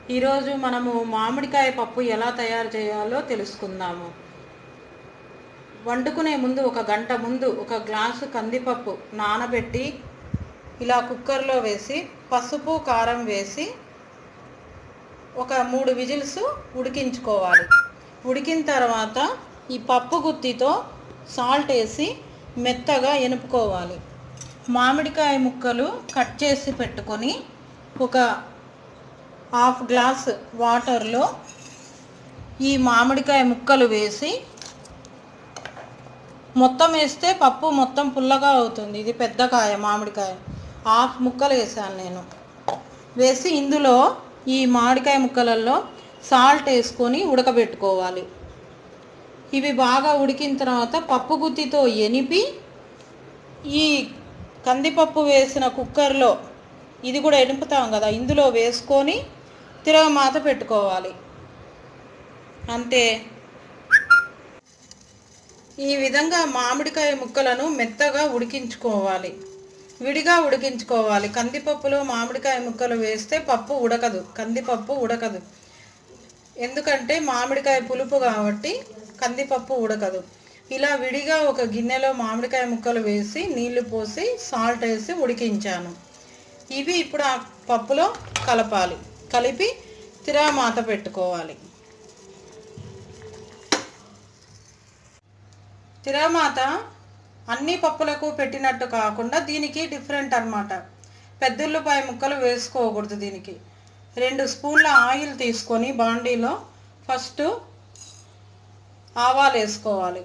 ఈరోజు మనము మామిడికాయ పప్పు ఎలా తయారు చేయాలో తెలుసుకుందాము వండుకునే ముందు ఒక గంట ముందు ఒక గ్లాసు కందిపప్పు నానబెట్టి ఇలా కుక్కర్లో వేసి పసుపు కారం వేసి ఒక మూడు విజిల్స్ ఉడికించుకోవాలి ఉడికిన తర్వాత ఈ పప్పు గుత్తితో సాల్ట్ వేసి మెత్తగా ఎనుపుకోవాలి మామిడికాయ ముక్కలు కట్ చేసి పెట్టుకొని ఒక హాఫ్ గ్లాస్ వాటర్లో ఈ మామిడికాయ ముక్కలు వేసి మొత్తం వేస్తే పప్పు మొత్తం పుల్లగా అవుతుంది ఇది పెద్ద కాయ మామిడికాయ హాఫ్ ముక్కలు వేసాను నేను వేసి ఇందులో ఈ మామిడికాయ ముక్కలలో సాల్ట్ వేసుకొని ఉడకబెట్టుకోవాలి ఇవి బాగా ఉడికిన తర్వాత పప్పు గుత్తితో ఎనిపి ఈ కందిపప్పు వేసిన కుక్కర్లో ఇది కూడా ఎనుపుతాం కదా ఇందులో వేసుకొని తిరగమాత పెట్టుకోవాలి అంతే ఈ విధంగా మామిడికాయ ముక్కలను మెత్తగా ఉడికించుకోవాలి విడిగా ఉడికించుకోవాలి కందిపప్పులో మామిడికాయ ముక్కలు వేస్తే పప్పు ఉడకదు కందిపప్పు ఉడకదు ఎందుకంటే మామిడికాయ పులుపు కాబట్టి కందిపప్పు ఉడకదు ఇలా విడిగా ఒక గిన్నెలో మామిడికాయ ముక్కలు వేసి నీళ్లు పోసి సాల్ట్ వేసి ఉడికించాను ఇవి ఇప్పుడు ఆ పప్పులో కలపాలి కలిపి తిరామాత పెట్టుకోవాలి తిరామాత అన్ని పప్పులకు పెట్టినట్టు కాకుండా దీనికి డిఫరెంట్ అన్నమాట పెద్దుల్లిపాయ ముక్కలు వేసుకోకూడదు దీనికి రెండు స్పూన్ల ఆయిల్ తీసుకొని బాండీలో ఫస్ట్ ఆవాలు వేసుకోవాలి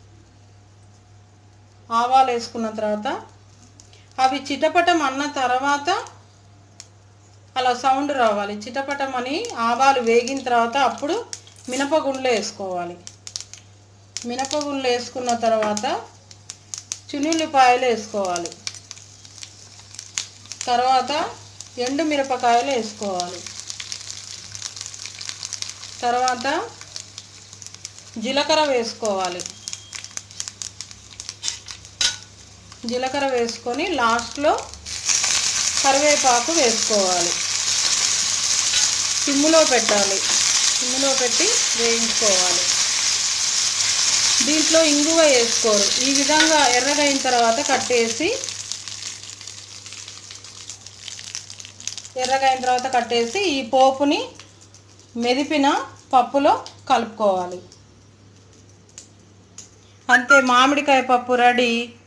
ఆవాలు వేసుకున్న తర్వాత అవి చిటపటం అన్న తర్వాత అలా సౌండ్ రావాలి చిటపటం అని ఆవాలు వేగిన తర్వాత అప్పుడు మినపగుండ్లు వేసుకోవాలి మినపగుండ్లు వేసుకున్న తర్వాత చున్నుల్లిపాయలు వేసుకోవాలి తర్వాత ఎండు మిరపకాయలు వేసుకోవాలి తర్వాత జీలకర్ర వేసుకోవాలి జీలకర్ర వేసుకొని లాస్ట్లో కరివేపాకు వేసుకోవాలి సిమ్ములో పెట్టాలి సిమ్ములో పెట్టి వేయించుకోవాలి దీంట్లో ఇంగువ వేసుకోరు ఈ విధంగా ఎర్రగైన తర్వాత కట్టేసి ఎర్రగైన తర్వాత కట్టేసి ఈ పోపుని మెదిపిన పప్పులో కలుపుకోవాలి అంతే మామిడికాయ పప్పు రెడీ